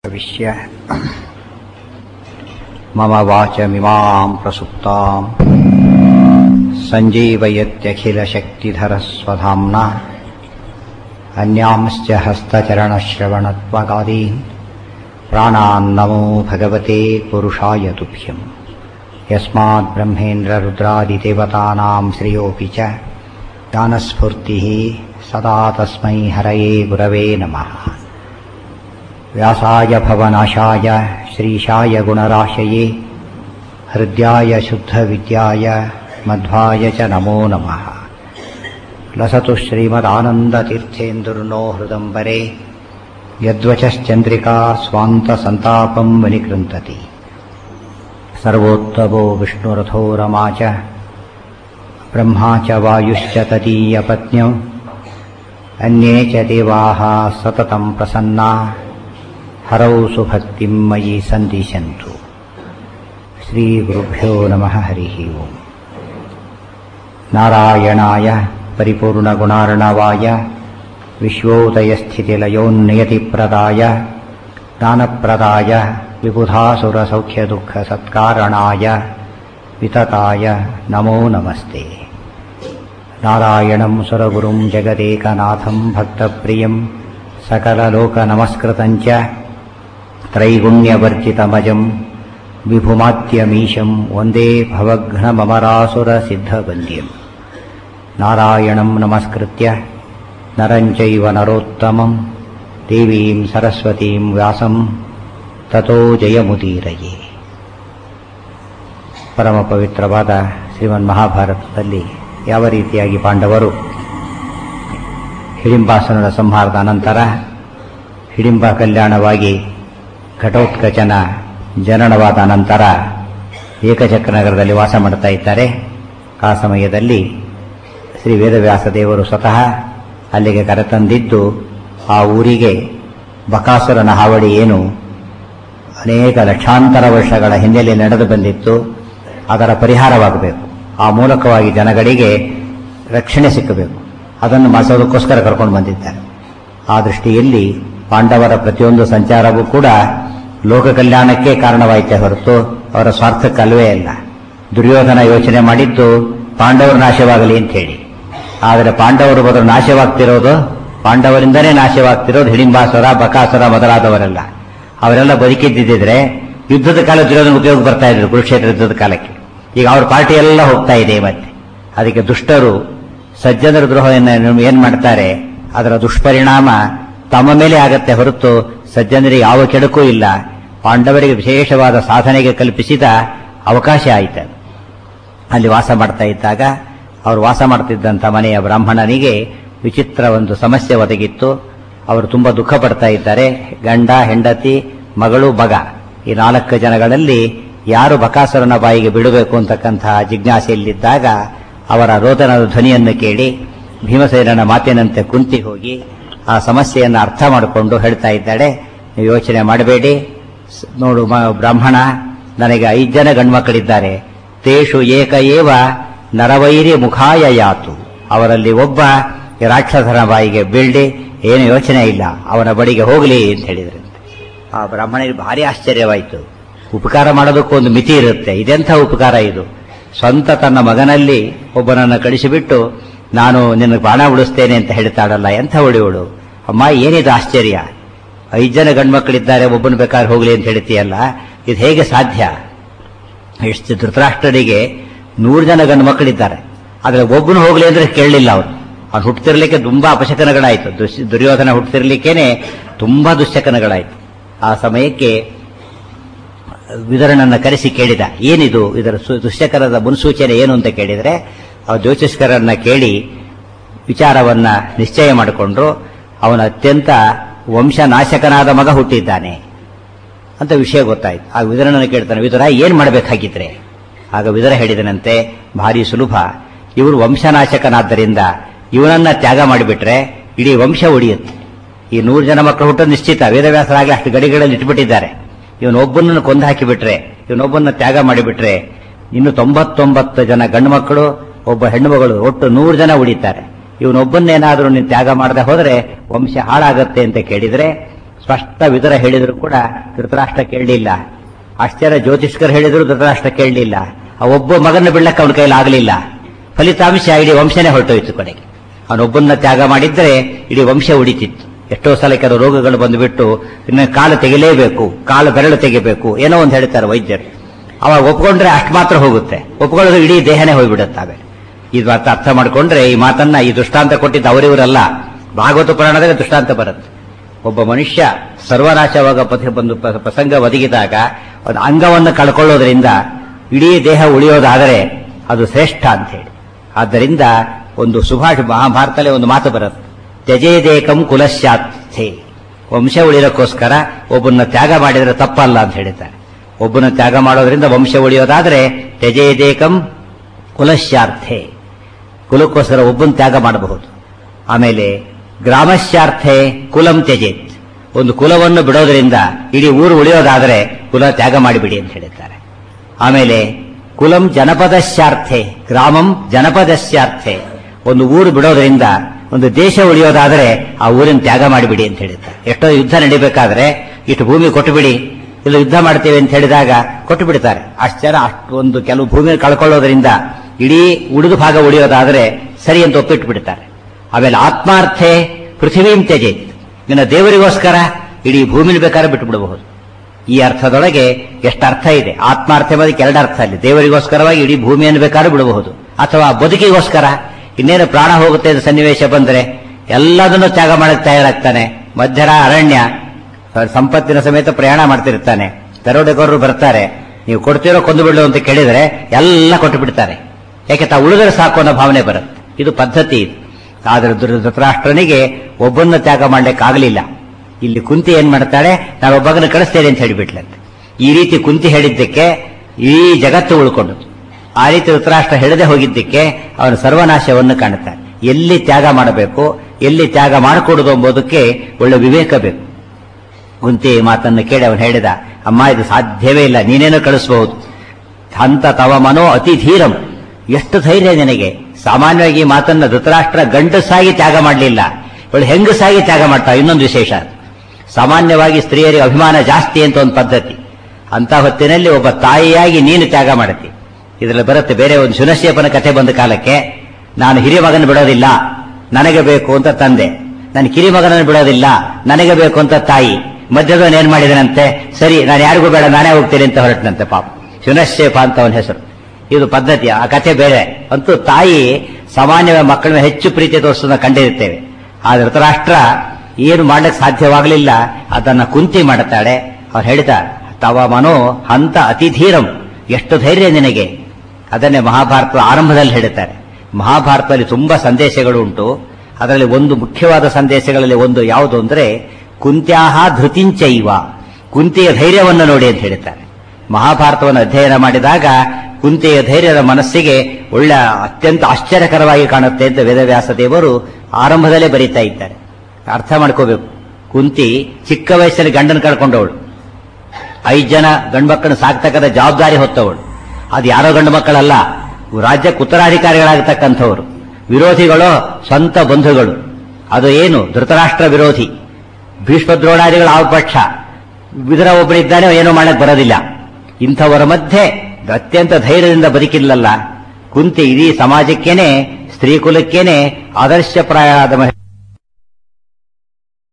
विश्य मम वाचमिमां प्रसुप्ताम् सञ्जीवयत्यखिलशक्तिधरस्वधाम्ना अन्यांश्च हस्तचरणश्रवणत्वगादीन् प्राणान्नमो भगवते पुरुषाय तुभ्यम् यस्मात् ब्रह्मेन्द्ररुद्रादिदेवतानां श्रियोऽपि च ज्ञानस्फूर्तिः सदा तस्मै हरये गुरवे नमः व्यासाय भवनाशाय श्रीशाय गुणराशये हृद्याय शुद्धविद्याय मध्वाय च नमो नमः लसतु श्रीमदानन्दतीर्थेन्दुर्नो हृदम्बरे यद्वचश्चन्द्रिका स्वान्तसन्तापम् विनिकृन्तति सर्वोत्तमो विष्णुरथो रमा च ब्रह्मा च वायुश्च तदीयपत्न्यौ अन्ये च देवाः सततम् प्रसन्ना हरौ सुभक्तिम् मयि सन्दिशन्तु श्रीगुरुभ्यो नमः हरिः ओम् नारायणाय परिपूर्णगुणार्णवाय विश्वोदयस्थितिलयोन्नियतिप्रदाय ज्ञानप्रदाय विबुधासुरसौख्यदुःखसत्कारणाय वितताय नमो नमस्ते नारायणम् सुरगुरुम् जगदेकनाथम् भक्तप्रियम् सकललोकनमस्कृतम् च त्रैगुण्यवर्जितमजम् विभुमात्यमीशम् वन्दे भवघ्नममरासुरसिद्धवन्द्यम् नारायणम् नमस्कृत्य नरम् चैव नरोत्तमम् देवीम् सरस्वतीम् व्यासम् ತಥೋ ಜಯಮುದೀರಯೇ ಪರಮ ಪವಿತ್ರವಾದ ಶ್ರೀಮನ್ ಮಹಾಭಾರತದಲ್ಲಿ ಯಾವ ರೀತಿಯಾಗಿ ಪಾಂಡವರು ಹಿಡಿಂಬಾಸನದ ಸಂಹಾರದ ಅನಂತರ ಹಿಡಿಂಬ ಕಲ್ಯಾಣವಾಗಿ ಘಟೋತ್ಕಚನ ಜನನವಾದ ಅನಂತರ ಏಕಚಕ್ರ ನಗರದಲ್ಲಿ ವಾಸ ಮಾಡ್ತಾ ಇದ್ದಾರೆ ಆ ಸಮಯದಲ್ಲಿ ಶ್ರೀ ವೇದವ್ಯಾಸ ದೇವರು ಸ್ವತಃ ಅಲ್ಲಿಗೆ ಕರೆತಂದಿದ್ದು ಆ ಊರಿಗೆ ಬಕಾಸುರನ ಹಾವಳಿ ಏನು ಅನೇಕ ಲಕ್ಷಾಂತರ ವರ್ಷಗಳ ಹಿಂದೆಲೆ ನಡೆದು ಬಂದಿತ್ತು ಅದರ ಪರಿಹಾರವಾಗಬೇಕು ಆ ಮೂಲಕವಾಗಿ ಜನಗಳಿಗೆ ರಕ್ಷಣೆ ಸಿಕ್ಕಬೇಕು ಅದನ್ನು ಮಾಡಿಸೋದಕ್ಕೋಸ್ಕರ ಕರ್ಕೊಂಡು ಬಂದಿದ್ದಾರೆ ಆ ದೃಷ್ಟಿಯಲ್ಲಿ ಪಾಂಡವರ ಪ್ರತಿಯೊಂದು ಸಂಚಾರವೂ ಕೂಡ ಲೋಕ ಕಲ್ಯಾಣಕ್ಕೆ ಕಾರಣವಾಯಿತೇ ಹೊರತು ಅವರ ಸ್ವಾರ್ಥಕ್ಕಲ್ವೇ ಅಲ್ಲ ದುರ್ಯೋಧನ ಯೋಚನೆ ಮಾಡಿದ್ದು ಪಾಂಡವರು ನಾಶವಾಗಲಿ ಅಂತ ಹೇಳಿ ಆದರೆ ಪಾಂಡವರು ಬದಲು ನಾಶವಾಗ್ತಿರೋದು ಪಾಂಡವರಿಂದನೇ ನಾಶವಾಗ್ತಿರೋದು ಹಿಡಿಂಬಾಸುರ ಬಕಾಸುರ ಮೊದಲಾದವರೆಲ್ಲ ಅವರೆಲ್ಲ ಬದುಕಿದ್ದಿದ್ರೆ ಯುದ್ಧದ ಕಾಲ ದುರ್ಯೋಧನ ಉಪಯೋಗ ಬರ್ತಾ ಇದ್ರು ಕುರುಕ್ಷೇತ್ರ ಯುದ್ಧದ ಕಾಲಕ್ಕೆ ಈಗ ಅವ್ರ ಪಾರ್ಟಿ ಎಲ್ಲ ಹೋಗ್ತಾ ಇದೆ ಮತ್ತೆ ಅದಕ್ಕೆ ದುಷ್ಟರು ಸಜ್ಜನರ ದ್ರೋಹವನ್ನು ಏನ್ ಮಾಡ್ತಾರೆ ಅದರ ದುಷ್ಪರಿಣಾಮ ತಮ್ಮ ಮೇಲೆ ಆಗತ್ತೆ ಹೊರತು ಸಜ್ಜನರಿಗೆ ಯಾವ ಕೆಡಕೂ ಇಲ್ಲ ಪಾಂಡವರಿಗೆ ವಿಶೇಷವಾದ ಸಾಧನೆಗೆ ಕಲ್ಪಿಸಿದ ಅವಕಾಶ ಆಯಿತು ಅಲ್ಲಿ ವಾಸ ಮಾಡ್ತಾ ಇದ್ದಾಗ ಅವರು ವಾಸ ಮಾಡ್ತಿದ್ದಂಥ ಮನೆಯ ಬ್ರಾಹ್ಮಣನಿಗೆ ವಿಚಿತ್ರ ಒಂದು ಸಮಸ್ಯೆ ಒದಗಿತ್ತು ಅವರು ತುಂಬಾ ದುಃಖ ಪಡ್ತಾ ಇದ್ದಾರೆ ಗಂಡ ಹೆಂಡತಿ ಮಗಳು ಬಗ ಈ ನಾಲ್ಕು ಜನಗಳಲ್ಲಿ ಯಾರು ಬಕಾಸುರನ ಬಾಯಿಗೆ ಬಿಡಬೇಕು ಅಂತಕ್ಕಂತಹ ಜಿಜ್ಞಾಸೆಯಲ್ಲಿದ್ದಾಗ ಅವರ ರೋದನದ ಧ್ವನಿಯನ್ನು ಕೇಳಿ ಭೀಮಸೇನನ ಮಾತಿನಂತೆ ಕುಂತಿ ಹೋಗಿ ಆ ಸಮಸ್ಯೆಯನ್ನು ಅರ್ಥ ಮಾಡಿಕೊಂಡು ಹೇಳ್ತಾ ಇದ್ದಾಳೆ ನೀವು ಯೋಚನೆ ಮಾಡಬೇಡಿ ನೋಡು ಬ್ರಾಹ್ಮಣ ನನಗೆ ಐದು ಜನ ಗಂಡ್ಮಕ್ಕಳಿದ್ದಾರೆ ತೇಷು ಏಕ ಏವ ನರವೈರಿ ಮುಖಾಯ ಯಾತು ಅವರಲ್ಲಿ ಒಬ್ಬ ರಾಕ್ಷಸನ ಬಾಯಿಗೆ ಬೀಳ್ಡಿ ಏನು ಯೋಚನೆ ಇಲ್ಲ ಅವನ ಬಳಿಗೆ ಹೋಗಲಿ ಅಂತ ಹೇಳಿದ್ರಂತೆ ಆ ಬ್ರಾಹ್ಮಣರಿಗೆ ಭಾರಿ ಆಶ್ಚರ್ಯವಾಯಿತು ಉಪಕಾರ ಮಾಡೋದಕ್ಕೂ ಒಂದು ಮಿತಿ ಇರುತ್ತೆ ಇದೆಂಥ ಉಪಕಾರ ಇದು ಸ್ವಂತ ತನ್ನ ಮಗನಲ್ಲಿ ಒಬ್ಬನನ್ನು ಕಳಿಸಿಬಿಟ್ಟು ನಾನು ನಿನ್ನ ಪ್ರಾಣ ಉಳಿಸ್ತೇನೆ ಅಂತ ಹೇಳ್ತಾಳಲ್ಲ ಎಂಥ ಒಳಿವಳು ಅಮ್ಮ ಏನಿದು ಆಶ್ಚರ್ಯ ಐದು ಜನ ಗಂಡ್ಮಕ್ಕಳಿದ್ದಾರೆ ಒಬ್ಬನ ಬೇಕಾದ್ರೆ ಹೋಗ್ಲಿ ಅಂತ ಹೇಳ್ತೀಯಲ್ಲ ಇದು ಹೇಗೆ ಸಾಧ್ಯ ಎಷ್ಟು ಧೃತರಾಷ್ಟ್ರರಿಗೆ ನೂರು ಜನ ಗಂಡು ಮಕ್ಕಳಿದ್ದಾರೆ ಆದರೆ ಒಬ್ಬನು ಹೋಗ್ಲಿ ಅಂದ್ರೆ ಕೇಳಲಿಲ್ಲ ಅವರು ಅವ್ನು ಹುಟ್ಟತಿರ್ಲಿಕ್ಕೆ ತುಂಬಾ ಅಪಶಕನಗಳಾಯಿತು ದುರ್ಯೋಧನ ಹುಟ್ಟತಿರ್ಲಿಕ್ಕೇನೆ ತುಂಬಾ ದುಶ್ಶಕನಗಳಾಯಿತು ಆ ಸಮಯಕ್ಕೆ ವಿದರನನ್ನ ಕರೆಸಿ ಕೇಳಿದ ಏನಿದು ಇದರ ದುಶ್ಶಕರದ ಮುನ್ಸೂಚನೆ ಏನು ಅಂತ ಕೇಳಿದರೆ ಆ ಜ್ಯೋತಿಷ್ಕರನ್ನ ಕೇಳಿ ವಿಚಾರವನ್ನ ನಿಶ್ಚಯ ಮಾಡಿಕೊಂಡ್ರು ಅವನ ಅತ್ಯಂತ ವಂಶನಾಶಕನಾದ ಮಗ ಹುಟ್ಟಿದ್ದಾನೆ ಅಂತ ವಿಷಯ ಗೊತ್ತಾಯ್ತು ಆ ವಿದರನನ್ನು ಕೇಳ್ತಾನೆ ವಿದುರ ಏನ್ ಮಾಡಬೇಕಾಗಿದ್ರೆ ಆಗ ವಿದರ ಹೇಳಿದನಂತೆ ಭಾರಿ ಸುಲಭ ಇವರು ವಂಶನಾಶಕನಾದ್ದರಿಂದ ಇವನನ್ನ ತ್ಯಾಗ ಮಾಡಿಬಿಟ್ರೆ ಇಡೀ ವಂಶ ಉಳಿಯುತ್ತೆ ಈ ನೂರು ಜನ ಮಕ್ಕಳು ಹುಟ್ಟು ನಿಶ್ಚಿತ ವೇದವ್ಯಾಸರಾಗಲಿ ಅಷ್ಟು ಗಡಿಗಳಲ್ಲಿ ಇಟ್ಬಿಟ್ಟಿದ್ದಾರೆ ಇವನೊಬ್ಬನನ್ನು ಕೊಂದು ಹಾಕಿಬಿಟ್ರೆ ಇವನೊಬ್ಬನ ತ್ಯಾಗ ಮಾಡಿಬಿಟ್ರೆ ಇನ್ನು ತೊಂಬತ್ತೊಂಬತ್ತು ಜನ ಗಂಡು ಮಕ್ಕಳು ಒಬ್ಬ ಹೆಣ್ಣು ಮಗಳು ಒಟ್ಟು ನೂರು ಜನ ಉಳಿತಾರೆ ಇವನೊಬ್ಬನ್ನೇನಾದ್ರೂ ನೀನು ತ್ಯಾಗ ಮಾಡದೆ ಹೋದ್ರೆ ವಂಶ ಹಾಳಾಗತ್ತೆ ಅಂತ ಕೇಳಿದ್ರೆ ಸ್ಪಷ್ಟ ವಿದುರ ಹೇಳಿದ್ರು ಕೂಡ ಧೃತರಾಷ್ಟ್ರ ಕೇಳಲಿಲ್ಲ ಆಶ್ಚರ್ಯ ಜ್ಯೋತಿಷ್ಕರ್ ಹೇಳಿದ್ರು ಧೃತರಾಷ್ಟ್ರ ಕೇಳಲಿಲ್ಲ ಆ ಒಬ್ಬ ಮಗನ ಬಿಡ್ಲಕ್ಕೆ ಅವನ ಕೈಲಿ ಆಗಲಿಲ್ಲ ಫಲಿತಾಂಶ ಇಡೀ ವಂಶನೇ ಹೊರಟೋಯ್ತು ಕಡೆಗೆ ಅವನೊಬ್ಬನ್ನ ತ್ಯಾಗ ಮಾಡಿದ್ರೆ ಇಡೀ ವಂಶ ಉಳಿತಿತ್ತು ಎಷ್ಟೋ ಸಲ ಕೆಲವು ರೋಗಗಳು ಬಂದುಬಿಟ್ಟು ಇನ್ನು ಕಾಲು ತೆಗಿಲೇಬೇಕು ಕಾಲು ಬೆರಳು ತೆಗಿಬೇಕು ಏನೋ ಒಂದು ಹೇಳ್ತಾರೆ ವೈದ್ಯರು ಅವಾಗ ಒಪ್ಕೊಂಡ್ರೆ ಅಷ್ಟು ಮಾತ್ರ ಹೋಗುತ್ತೆ ಒಪ್ಕೊಳ್ಳೋದು ಇಡೀ ದೇಹನೇ ಹೋಗ್ಬಿಡುತ್ತವೆ ಇದು ಅರ್ಥ ಅರ್ಥ ಮಾಡ್ಕೊಂಡ್ರೆ ಈ ಮಾತನ್ನ ಈ ದೃಷ್ಟಾಂತ ಕೊಟ್ಟಿದ್ದು ಅವರಿವರಲ್ಲ ಭಾಗವತ ಪುರಾಣದಾಗ ದೃಷ್ಟಾಂತ ಬರುತ್ತೆ ಒಬ್ಬ ಮನುಷ್ಯ ಸರ್ವನಾಶವಾಗ ಪಥ ಬಂದು ಪ- ಪ್ರಸಂಗ ಒದಗಿದಾಗ ಒಂದು ಅಂಗವನ್ನು ಕಳ್ಕೊಳ್ಳೋದ್ರಿಂದ ಇಡೀ ದೇಹ ಉಳಿಯೋದಾದರೆ ಅದು ಶ್ರೇಷ್ಠ ಅಂತ ಹೇಳಿ ಆದ್ದರಿಂದ ಒಂದು ಸುಭಾಷ ಮಹಾಭಾರತದಲ್ಲಿ ಒಂದು ಮಾತು ಬರುತ್ತೆ ತ್ಯಜೇದೇಕಂ ಕುಲಶ್ಯಾರ್ಥೆ ವಂಶ ಉಳಿಯೋಕ್ಕೋಸ್ಕರ ಒಬ್ಬನ್ನ ತ್ಯಾಗ ಮಾಡಿದ್ರೆ ತಪ್ಪಲ್ಲ ಅಂತ ಹೇಳಿದ್ದಾರೆ ಒಬ್ಬನ ತ್ಯಾಗ ಮಾಡೋದ್ರಿಂದ ವಂಶ ಉಳಿಯೋದಾದ್ರೆ ತ್ಯಜೇದೇಕಂ ಕುಲಶ್ಯಾರ್ಥೆ ಕುಲಕ್ಕೋಸ್ಕರ ಒಬ್ಬನ ತ್ಯಾಗ ಮಾಡಬಹುದು ಆಮೇಲೆ ಗ್ರಾಮಶ್ಯಾರ್ಥೆ ಕುಲಂ ತ್ಯಜೇತ್ ಒಂದು ಕುಲವನ್ನು ಬಿಡೋದ್ರಿಂದ ಇಡೀ ಊರು ಉಳಿಯೋದಾದರೆ ಕುಲ ತ್ಯಾಗ ಮಾಡಿಬಿಡಿ ಅಂತ ಹೇಳಿದ್ದಾರೆ ಆಮೇಲೆ ಕುಲಂ ಜನಪದಶ್ಯಾರ್ಥೆ ಗ್ರಾಮಂ ಜನಪದಶ್ಯಾರ್ಥೆ ಒಂದು ಊರು ಬಿಡೋದ್ರಿಂದ ಒಂದು ದೇಶ ಉಳಿಯೋದಾದರೆ ಆ ಊರಿನ ತ್ಯಾಗ ಮಾಡಿಬಿಡಿ ಅಂತ ಹೇಳಿದ್ದಾರೆ ಎಷ್ಟೋ ಯುದ್ಧ ನಡಿಬೇಕಾದ್ರೆ ಇಷ್ಟು ಭೂಮಿ ಕೊಟ್ಟು ಬಿಡಿ ಇಲ್ಲ ಯುದ್ಧ ಮಾಡ್ತೇವೆ ಅಂತ ಹೇಳಿದಾಗ ಕೊಟ್ಟು ಬಿಡ್ತಾರೆ ಆಶ್ಚರ್ಯ ಅಷ್ಟೊಂದು ಕೆಲವು ಭೂಮಿ ಕಳ್ಕೊಳ್ಳೋದ್ರಿಂದ ಇಡೀ ಉಳಿದ ಭಾಗ ಉಳಿಯೋದಾದರೆ ಸರಿ ಅಂತ ಒಪ್ಪಿಟ್ಟು ಬಿಡ್ತಾರೆ ಆಮೇಲೆ ಆತ್ಮಾರ್ಥೆ ಪೃಥ್ವೀಂ ತ್ಯಜೇತ್ ಇನ್ನು ದೇವರಿಗೋಸ್ಕರ ಇಡೀ ಭೂಮಿನ ಬೇಕಾದ್ರೆ ಬಿಟ್ಟು ಬಿಡಬಹುದು ಈ ಅರ್ಥದೊಳಗೆ ಎಷ್ಟು ಅರ್ಥ ಇದೆ ಆತ್ಮಾರ್ಥ ಎಂಬುದಕ್ಕೆ ಎರಡು ಅರ್ಥ ಅಲ್ಲಿ ದೇವರಿಗೋಸ್ಕರವಾಗಿ ಇಡೀ ಭೂಮಿಯನ್ನು ಬೇಕಾದ್ರೂ ಬಿಡಬಹುದು ಅಥವಾ ಬದುಕಿಗೋಸ್ಕರ ಇನ್ನೇನು ಪ್ರಾಣ ಹೋಗುತ್ತೆ ಅಂತ ಸನ್ನಿವೇಶ ಬಂದರೆ ಎಲ್ಲದನ್ನು ತ್ಯಾಗ ಮಾಡಕ್ಕೆ ತಯಾರಾಗ್ತಾನೆ ಮಧ್ಯರ ಅರಣ್ಯ ಸಂಪತ್ತಿನ ಸಮೇತ ಪ್ರಯಾಣ ಮಾಡ್ತಿರ್ತಾನೆ ದರೋಡೆಗೋರರು ಬರ್ತಾರೆ ನೀವು ಕೊಡ್ತಿರೋ ಕೊಂದು ಬಿಡು ಅಂತ ಕೇಳಿದರೆ ಎಲ್ಲ ಕೊಟ್ಟು ಬಿಡ್ತಾರೆ ಯಾಕೆ ತಾ ಉಳಿದರೆ ಸಾಕು ಅನ್ನೋ ಭಾವನೆ ಬರುತ್ತೆ ಇದು ಪದ್ಧತಿ ಇದು ಆದ್ರೆ ಧೃ- ಧೃತರಾಷ್ಟ್ರನಿಗೆ ಒಬ್ಬನ್ನ ತ್ಯಾಗ ಮಾಡ್ಲಿಕ್ಕಾಗಲಿಲ್ಲ ಇಲ್ಲಿ ಕುಂತಿ ಏನ್ ಮಾಡ್ತಾಳೆ ನಾನು ಒಬ್ಬಗನ ಕಳಿಸ್ತೇನೆ ಅಂತ ಹೇಳಿಬಿಟ್ಲಂತೆ ಈ ರೀತಿ ಕುಂತಿ ಹೇಳಿದ್ದಕ್ಕೆ ಈ ಜಗತ್ತು ಉಳ್ಕೊಂಡು ಆ ರೀತಿ ಧೃತರಾಷ್ಟ್ರ ಹೇಳದೆ ಹೋಗಿದ್ದಕ್ಕೆ ಅವನ ಸರ್ವನಾಶವನ್ನು ಕಾಣುತ್ತಾನೆ ಎಲ್ಲಿ ತ್ಯಾಗ ಮಾಡಬೇಕು ಎಲ್ಲಿ ತ್ಯಾಗ ಮಾಡಿಕೊಡುದು ಎಂಬುದಕ್ಕೆ ಒಳ್ಳೆ ವಿವೇಕ ಬೇಕು ಕುಂತಿ ಈ ಮಾತನ್ನು ಕೇಳಿ ಅವನು ಹೇಳಿದ ಅಮ್ಮ ಇದು ಸಾಧ್ಯವೇ ಇಲ್ಲ ನೀನೇನೋ ಕಳಿಸಬಹುದು ಹಂತ ತವ ಮನೋ ಅತಿ ಧೀರಂ ಎಷ್ಟು ಧೈರ್ಯ ನಿನಗೆ ಸಾಮಾನ್ಯವಾಗಿ ಈ ಮಾತನ್ನ ಧೃತರಾಷ್ಟ್ರ ಗಂಡಸಾಗಿ ತ್ಯಾಗ ಮಾಡಲಿಲ್ಲ ಇವಳು ಹೆಂಗಸಾಗಿ ತ್ಯಾಗ ಮಾಡ್ತಾ ಇನ್ನೊಂದು ವಿಶೇಷ ಅದು. ಸಾಮಾನ್ಯವಾಗಿ ಸ್ತ್ರೀಯರಿಗೆ ಅಭಿಮಾನ ಜಾಸ್ತಿ ಅಂತ ಒಂದು ಪದ್ಧತಿ ಅಂತ ಹೊತ್ತಿನಲ್ಲಿ ಒಬ್ಬ ತಾಯಿಯಾಗಿ ನೀನು ತ್ಯಾಗ ಮಾಡುತ್ತಿ ಇದರಲ್ಲಿ ಬರುತ್ತೆ ಬೇರೆ ಒಂದು ಶುನಶ್ಯಪನ ಕಥೆ ಬಂದ ಕಾಲಕ್ಕೆ ನಾನು ಹಿರಿಯ ಮಗನ ಬಿಡೋದಿಲ್ಲ ನನಗೆ ಬೇಕು ಅಂತ ತಂದೆ ನಾನು ಕಿರಿ ಮಗನನ್ನು ಬಿಡೋದಿಲ್ಲ ನನಗೆ ಬೇಕು ಅಂತ ತಾಯಿ ಮಧ್ಯದವನು ಏನ್ ಮಾಡಿದನಂತೆ ಸರಿ ನಾನು ಯಾರಿಗೂ ಬೇಡ ನಾನೇ ಹೋಗ್ತೇನೆ ಅಂತ ಹೊರಟನಂತೆ ಪಾಪ ಶುನಶ್ಯಪ ಅಂತ ಅವನ ಹೆಸರು ಇದು ಪದ್ಧತಿ ಆ ಕಥೆ ಬೇರೆ ಅಂತೂ ತಾಯಿ ಸಾಮಾನ್ಯವಾಗಿ ಮಕ್ಕಳ ಮೇಲೆ ಹೆಚ್ಚು ಪ್ರೀತಿ ತೋರಿಸೋದನ್ನ ಕಂಡಿರುತ್ತೇವೆ ಆ ಧೃತರಾಷ್ಟ್ರ ಏನು ಮಾಡ್ಲಿಕ್ಕೆ ಸಾಧ್ಯವಾಗಲಿಲ್ಲ ಅದನ್ನ ಕುಂತಿ ಮಾಡುತ್ತಾಳೆ ಅವ್ರು ಹೇಳ್ತಾರೆ ತವ ಮನೋ ಹಂತ ಅತಿಧೀರಂ ಎಷ್ಟು ಧೈರ್ಯ ನಿನಗೆ ಅದನ್ನೇ ಮಹಾಭಾರತದ ಆರಂಭದಲ್ಲಿ ಹೇಳುತ್ತಾರೆ ಮಹಾಭಾರತದಲ್ಲಿ ತುಂಬಾ ಸಂದೇಶಗಳು ಉಂಟು ಅದರಲ್ಲಿ ಒಂದು ಮುಖ್ಯವಾದ ಸಂದೇಶಗಳಲ್ಲಿ ಒಂದು ಯಾವುದು ಅಂದ್ರೆ ಕುಂತ್ಯಾಹ ಧೃತಿಂಚೈವ ಕುಂತಿಯ ಧೈರ್ಯವನ್ನು ನೋಡಿ ಅಂತ ಹೇಳ್ತಾರೆ ಮಹಾಭಾರತವನ್ನು ಅಧ್ಯಯನ ಮಾಡಿದಾಗ ಕುಂತಿಯ ಧೈರ್ಯದ ಮನಸ್ಸಿಗೆ ಒಳ್ಳೆ ಅತ್ಯಂತ ಆಶ್ಚರ್ಯಕರವಾಗಿ ಕಾಣುತ್ತೆ ಅಂತ ವೇದವ್ಯಾಸ ದೇವರು ಆರಂಭದಲ್ಲೇ ಬರೀತಾ ಇದ್ದಾರೆ ಅರ್ಥ ಮಾಡ್ಕೋಬೇಕು ಕುಂತಿ ಚಿಕ್ಕ ವಯಸ್ಸಲ್ಲಿ ಗಂಡನ ಕಳ್ಕೊಂಡವಳು ಐದು ಜನ ಗಂಡು ಮಕ್ಕಳನ್ನು ಸಾಕ್ತಕ್ಕಂಥ ಜವಾಬ್ದಾರಿ ಹೊತ್ತವಳು ಅದು ಯಾರೋ ಗಂಡು ಮಕ್ಕಳಲ್ಲ ರಾಜ್ಯಕ್ಕೆ ಉತ್ತರಾಧಿಕಾರಿಗಳಾಗತಕ್ಕಂಥವ್ರು ವಿರೋಧಿಗಳು ಸ್ವಂತ ಬಂಧುಗಳು ಅದು ಏನು ಧೃತರಾಷ್ಟ್ರ ವಿರೋಧಿ ಭೀಷ್ಮ ದ್ರೋಣಾದಿಗಳ ಆ ಪಕ್ಷ ಇದರ ಒಬ್ಬನಿದ್ದಾನೆ ಏನೂ ಮಾಡಕ್ ಬರೋದಿಲ್ಲ ಇಂಥವರ ಮಧ್ಯೆ ಅತ್ಯಂತ ಧೈರ್ಯದಿಂದ ಬದುಕಿಲ್ಲಲ್ಲ ಕುಂತಿ ಇಡೀ ಸಮಾಜಕ್ಕೇನೆ ಸ್ತ್ರೀ ಕುಲಕ್ಕೇನೆ ಆದರ್ಶಪ್ರಾಯವಾದ ಮಹಿಳೆ